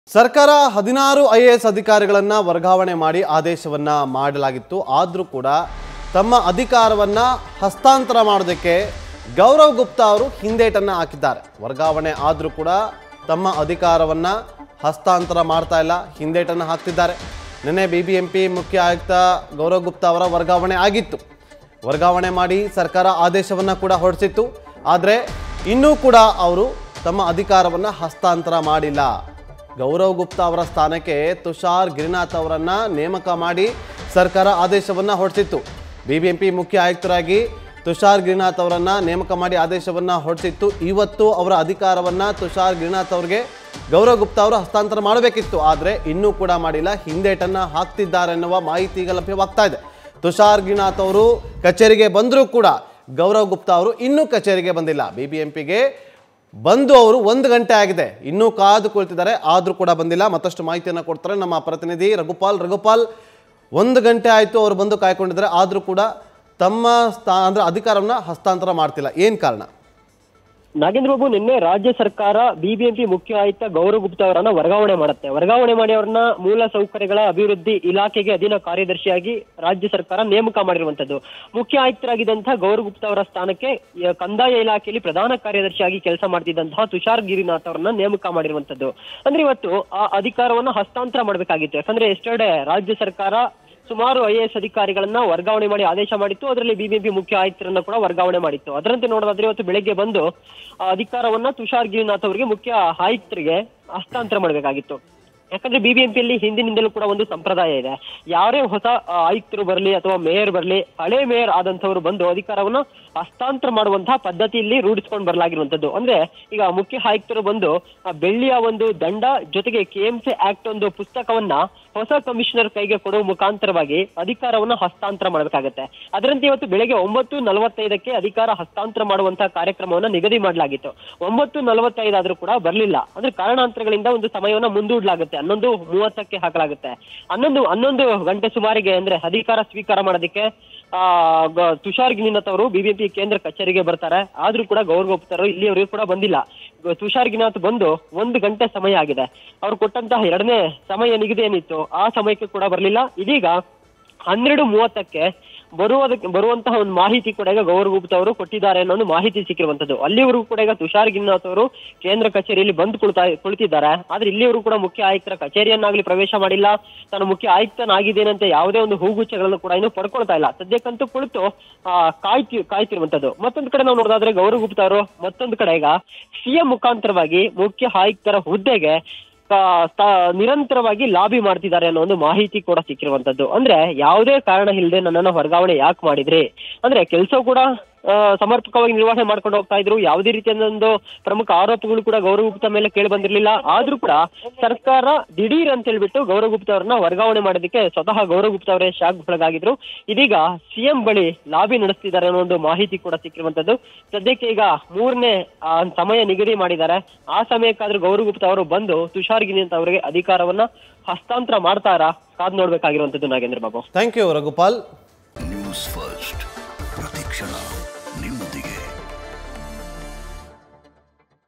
ಸರ್ಕಾರ ಹದಿನಾರು I A S ಅಧಿಕಾರಿಗಳನ್ನು ವರ್ಗಾವಣೆ ಮಾಡಿ ಆದೇಶವನ್ನು ಮಾಡಲಾಗಿತ್ತು ಆದರೂ ಕೂಡ ತಮ್ಮ ಅಧಿಕಾರವನ್ನು ಹಸ್ತಾಂತರ ಮಾಡೋದಕ್ಕೆ ಗೌರವ್ ಗುಪ್ತಾ ಅವರು ಹಿಂದೇಟನ್ನು ಹಾಕಿದ್ದಾರೆ ವರ್ಗಾವಣೆ ಆದರೂ ಕೂಡ ತಮ್ಮ ಅಧಿಕಾರವನ್ನು ಹಸ್ತಾಂತರ ಮಾಡ್ತಾ ಇಲ್ಲ ಹಿಂದೇಟನ್ನು ಹಾಕ್ತಿದ್ದಾರೆ ನಿನ್ನೆ ಬಿ ಬಿ ಎಂ ಪಿ ಮುಖ್ಯ ಆಯುಕ್ತ ಗೌರವ್ ಗುಪ್ತಾ ಅವರ ವರ್ಗಾವಣೆ ಆಗಿತ್ತು ವರ್ಗಾವಣೆ ಮಾಡಿ ಸರ್ಕಾರ ಆದೇಶವನ್ನು ಕೂಡ ಹೊರಡಿಸಿತ್ತು ಆದರೆ ಇನ್ನೂ ಕೂಡ ಅವರು ತಮ್ಮ ಅಧಿಕಾರವನ್ನು ಹಸ್ತಾಂತರ ಮಾಡಿಲ್ಲ ಗೌರವ್ ಗುಪ್ತಾ ಅವರ ಸ್ಥಾನಕ್ಕೆ ತುಷಾರ್ ಗಿರಿನಾಥ್ ಅವರನ್ನ ನೇಮಕ ಮಾಡಿ ಸರ್ಕಾರ ಆದೇಶವನ್ನು ಹೊರಡಿಸಿತ್ತು ಬಿಬಿಎಂಪಿ ಮುಖ್ಯ ಆಯುಕ್ತರಾಗಿ ತುಷಾರ್ ಗಿರಿನಾಥ್ ಅವರನ್ನ ನೇಮಕ ಮಾಡಿ ಆದೇಶವನ್ನು ಹೊರಡಿಸಿತ್ತು ಇವತ್ತು ಅವರ ಅಧಿಕಾರವನ್ನು ತುಷಾರ್ ಗಿರಿನಾಥ್ ಅವರಿಗೆ ಗೌರವ್ ಗುಪ್ತಾ ಅವರು ಹಸ್ತಾಂತರ ಮಾಡಬೇಕಿತ್ತು ಆದರೆ ಇನ್ನೂ ಕೂಡ ಮಾಡಿಲ್ಲ ಹಿಂದೇಟನ್ನು ಹಾಕ್ತಿದ್ದಾರೆ ಎನ್ನುವ ಮಾಹಿತಿ ಈಗ ಲಭ್ಯವಾಗ್ತಾ ಇದೆ ತುಷಾರ್ ಗಿರಿನಾಥ್ ಅವರು ಕಚೇರಿಗೆ ಬಂದರೂ ಕೂಡ ಗೌರವ್ ಗುಪ್ತಾ ಅವರು ಇನ್ನೂ ಕಚೇರಿಗೆ ಬಂದಿಲ್ಲ ಬಿ ಬಿ ಎಂ ಪಿಗೆ ಬಂದು ಅವರು ಒಂದು ಗಂಟೆ ಆಗಿದೆ ಇನ್ನೂ ಕಾದು ಕುಳಿತಿದ್ದಾರೆ ಆದರೂ ಕೂಡ ಬಂದಿಲ್ಲ ಮತ್ತಷ್ಟು ಮಾಹಿತಿಯನ್ನು ಕೊಡ್ತಾರೆ ನಮ್ಮ ಪ್ರತಿನಿಧಿ ರಘುಪಾಲ್ ರಘುಪಾಲ್ ಒಂದು ಗಂಟೆ ಆಯಿತು ಅವರು ಬಂದು ಕಾಯ್ಕೊಂಡಿದ್ದಾರೆ ಆದರೂ ಕೂಡ ತಮ್ಮ ಸ್ಥಾ ಅಂದರೆ ಅಧಿಕಾರವನ್ನು ಹಸ್ತಾಂತರ ಮಾಡ್ತಿಲ್ಲ ಏನು ಕಾರಣ ನಾಗೇಂದ್ರ ಬಾಬು ನಿನ್ನೆ ರಾಜ್ಯ ಸರ್ಕಾರ ಬಿಬಿಎಂಪಿ ಮುಖ್ಯ ಆಯುಕ್ತ ಗೌರವ್ ಗುಪ್ತಾ ಅವರನ್ನ ವರ್ಗಾವಣೆ ಮಾಡುತ್ತೆ ವರ್ಗಾವಣೆ ಮಾಡಿ ಅವರನ್ನ ಮೂಲ ಸೌಕರ್ಯಗಳ ಅಭಿವೃದ್ಧಿ ಇಲಾಖೆಗೆ ಅಧೀನ ಕಾರ್ಯದರ್ಶಿಯಾಗಿ ರಾಜ್ಯ ಸರ್ಕಾರ ನೇಮಕ ಮಾಡಿರುವಂತದ್ದು ಮುಖ್ಯ ಆಯುಕ್ತರಾಗಿದ್ದಂತಹ ಗೌರವ್ ಗುಪ್ತಾ ಅವರ ಸ್ಥಾನಕ್ಕೆ ಯ- ಕಂದಾಯ ಇಲಾಖೆಯಲ್ಲಿ ಪ್ರಧಾನ ಕಾರ್ಯದರ್ಶಿಯಾಗಿ ಕೆಲಸ ಮಾಡ್ತಿದ್ದಂತಹ ತುಷಾರ್ ಗಿರಿನಾಥ್ ಅವರನ್ನ ನೇಮಕ ಮಾಡಿರುವಂತದ್ದು ಅಂದ್ರೆ ಇವತ್ತು ಆ ಅಧಿಕಾರವನ್ನ ಹಸ್ತಾಂತರ ಮಾಡಬೇಕಾಗಿತ್ತು ಯಾಕಂದ್ರೆ ಎಸ್ಟರ್ಡೆ ರಾಜ್ಯ ಸರ್ಕಾರ ಸುಮಾರು ಐ ಎಸ್ ಅಧಿಕಾರಿಗಳನ್ನ ವರ್ಗಾವಣೆ ಮಾಡಿ ಆದೇಶ ಮಾಡಿತ್ತು ಅದರಲ್ಲಿ ಬಿಬಿಎಂಪಿ ಮುಖ್ಯ ಆಯುಕ್ತರನ್ನ ಕೂಡ ವರ್ಗಾವಣೆ ಮಾಡಿತ್ತು ಅದರಂತೆ ನೋಡೋದಾದ್ರೆ ಇವತ್ತು ಬೆಳಗ್ಗೆ ಬಂದು ಆ ಅಧಿಕಾರವನ್ನ ತುಷಾರ್ ಗಿರಿನಾಥ್ ಅವರಿಗೆ ಮುಖ್ಯ ಆಯುಕ್ತರಿಗೆ ಹಸ್ತಾಂತರ ಮಾಡಬೇಕಾಗಿತ್ತು ಯಾಕಂದ್ರೆ ಬಿಬಿಎಂಪಿಯಲ್ಲಿ ಹಿಂದಿನಿಂದಲೂ ಕೂಡ ಒಂದು ಸಂಪ್ರದಾಯ ಇದೆ ಯಾರೇ ಹೊಸ ಆ, ಆಯುಕ್ತರು ಬರಲಿ ಅಥವಾ ಮೇಯರ್ ಬರಲಿ ಹಳೆ ಮೇಯರ್ ಆದಂತವರು ಬಂದು ಅಧಿಕಾರವನ್ನ ಹಸ್ತಾಂತರ ಮಾಡುವಂತಹ ಪದ್ಧತಿಯಲ್ಲಿ ರೂಢಿಸ್ಕೊಂಡು ಬರಲಾಗಿರುವಂತದ್ದು ಅಂದ್ರೆ ಈಗ ಮುಖ್ಯ ಆಯುಕ್ತರು ಬಂದು ಆ ಬೆಳ್ಳಿಯ ಒಂದು ದಂಡ ಜೊತೆಗೆ ಕೆಎಂಸಿ ಆಕ್ಟ್ ಒಂದು ಪುಸ್ತಕವನ್ನ ಹೊಸ ಕಮಿಷನರ್ ಕೈಗೆ ಕೊಡುವ ಮುಖಾಂತರವಾಗಿ ಅಧಿಕಾರವನ್ನ ಹಸ್ತಾಂತರ ಮಾಡಬೇಕಾಗತ್ತೆ ಅದರಂತೆ ಇವತ್ತು ಬೆಳಗ್ಗೆ ಒಂಬತ್ತು ನಲವತ್ತೈದಕ್ಕೆ ಅಧಿಕಾರ ಹಸ್ತಾಂತರ ಮಾಡುವಂತಹ ಕಾರ್ಯಕ್ರಮವನ್ನ ನಿಗದಿ ಮಾಡಲಾಗಿತ್ತು ಒಂಬತ್ತು ನಲವತ್ತೈದಾದ್ರೂ ಕೂಡ ಬರಲಿಲ್ಲ ಅಂದ್ರೆ ಕಾರಣಾಂತರಗಳಿಂದ ಒಂದು ಸಮಯವನ್ನ ಮುಂದೂಡಲಾಗುತ್ತೆ ಹನ್ನೊಂದು ಮೂವತ್ತಕ್ಕೆ ಹಾಕಲಾಗುತ್ತೆ ಹನ್ನೊಂದು ಹನ್ನೊಂದು ಗಂಟೆ ಸುಮಾರಿಗೆ ಅಂದ್ರೆ ಅಧಿಕಾರ ಸ್ವೀಕಾರ ಮಾಡೋದಕ್ಕೆ ಆ ಗ- ತುಷಾರ್ ಗಿರಿನಾಥ್ ಅವರು ಬಿಬಿಎಂಪಿ ಕೇಂದ್ರ ಕಚೇರಿಗೆ ಬರ್ತಾರೆ ಆದ್ರೂ ಕೂಡ ಗೌರವ್ ಗುಪ್ತರು ಇಲ್ಲಿಯವರೆಗೂ ಕೂಡ ಬಂದಿಲ್ಲ ಗ- ತುಷಾರ್ ಗಿರಿನಾಥ್ ಬಂದು ಒಂದು ಗಂಟೆ ಸಮಯ ಆಗಿದೆ ಅವ್ರು ಕೊಟ್ಟಂತಹ ಎರಡನೇ ಸಮಯ ನಿಗದಿ ಏನಿತ್ತು ಆ ಸಮಯಕ್ಕೆ ಕೂಡ ಬರಲಿಲ್ಲ ಇದೀಗ ಹನ್ನೆರಡು ಮೂವತ್ತಕ್ಕೆ ಬರುವುದಕ್ಕೆ ಬರುವಂತಹ ಒಂದು ಮಾಹಿತಿ ಕೂಡ ಈಗ ಗೌರವ್ ಗುಪ್ತಾ ಅವರು ಕೊಟ್ಟಿದ್ದಾರೆ ಅನ್ನೋ ಒಂದು ಮಾಹಿತಿ ಸಿಕ್ಕಿರುವಂತದ್ದು ಅಲ್ಲಿವರೆಗೂ ಕೂಡ ಈಗ ತುಷಾರ್ ಗಿರಿನಾಥ್ ಅವರು ಕೇಂದ್ರ ಕಚೇರಿಯಲ್ಲಿ ಬಂದು ಕುಳಿತಾ ಕುಳಿತಿದ್ದಾರೆ ಆದ್ರೆ ಇಲ್ಲಿವರೆಗೂ ಕೂಡ ಮುಖ್ಯ ಆಯುಕ್ತರ ಕಚೇರಿಯನ್ನಾಗ್ಲಿ ಪ್ರವೇಶ ಮಾಡಿಲ್ಲ ತಾನು ಮುಖ್ಯ ಆಯುಕ್ತನಾಗಿದ್ದೇನಂತೆ ಯಾವುದೇ ಒಂದು ಹೂಗುಚ್ಛಗಳನ್ನು ಕೂಡ ಇನ್ನು ಪಡ್ಕೊಳ್ತಾ ಇಲ್ಲ ಸದ್ಯಕ್ಕಂತೂ ಕುಳಿತು ಆ, ಕಾಯ್ತಿ ಕಾಯ್ತಿರುವಂತದ್ದು ಮತ್ತೊಂದು ಕಡೆ ನಾವು ನೋಡೋದಾದ್ರೆ ಗೌರವ್ ಗುಪ್ತಾ ಅವರು ಮತ್ತೊಂದು ಕಡೆ ಈಗ ಸಿಎಂ ಮುಖಾಂತರವಾಗಿ ಮುಖ್ಯ ಆಯುಕ್ತರ ಹುದ್ದೆಗೆ ಆ, ತ- ನಿರಂತರವಾಗಿ ಲಾಬಿ ಮಾಡ್ತಿದ್ದಾರೆ ಅನ್ನೋ ಒಂದು ಮಾಹಿತಿ ಕೂಡ ಸಿಕ್ಕಿರುವಂತದ್ದು ಅಂದ್ರೆ ಯಾವುದೇ ಕಾರಣ ಇಲ್ಲದೆ ನನ್ನನ್ನ ವರ್ಗಾವಣೆ ಯಾಕೆ ಮಾಡಿದ್ರಿ ಅಂದ್ರೆ ಕೆಲಸ ಕೂಡ ಆ, ಸಮರ್ಪಕವಾಗಿ ನಿರ್ವಹಣೆ ಮಾಡ್ಕೊಂಡು ಹೋಗ್ತಾ ಇದ್ರು ಯಾವುದೇ ರೀತಿಯ ಒಂದು ಪ್ರಮುಖ ಆರೋಪಗಳು ಕೂಡ ಗೌರವ್ ಗುಪ್ತಾ ಮೇಲೆ ಕೇಳಿ ಬಂದಿರಲಿಲ್ಲ ಆದ್ರೂ ಕೂಡ ಸರ್ಕಾರ ದಿಢೀರ್ ಅಂತ ಹೇಳ್ಬಿಟ್ಟು ಗೌರವ್ ಗುಪ್ತಾ ಅವರನ್ನ ವರ್ಗಾವಣೆ ಮಾಡೋದಕ್ಕೆ ಸ್ವತಃ ಗೌರವ್ ಗುಪ್ತಾ ಅವರೇ ಶಾಕ್ ಒಳಗಾಗಿದ್ರು ಇದೀಗ ಸಿಎಂ ಬಳಿ ಲಾಬಿ ನಡೆಸ್ತಿದ್ದಾರೆ ಅನ್ನೋ ಒಂದು ಮಾಹಿತಿ ಕೂಡ ಸಿಕ್ಕಿರುವಂತದ್ದು ಸದ್ಯಕ್ಕೆ ಈಗ ಮೂರನೇ ಆ, ಸಮಯ ನಿಗದಿ ಮಾಡಿದ್ದಾರೆ ಆ ಸಮಯಕ್ಕಾದ್ರೂ ಗೌರವ್ ಗುಪ್ತಾ ಅವರು ಬಂದು ತುಷಾರ್ ಗಿರಿನಾಥ್ ಅವರಿಗೆ ಅಧಿಕಾರವನ್ನ ಹಸ್ತಾಂತರ ಮಾಡ್ತಾರಾ ಕಾದ್ ನೋಡ್ಬೇಕಾಗಿರುವಂತದ್ದು Nagendra Babu thank you Raghupal News First ಪ್ರತಿಕ್ಷಣ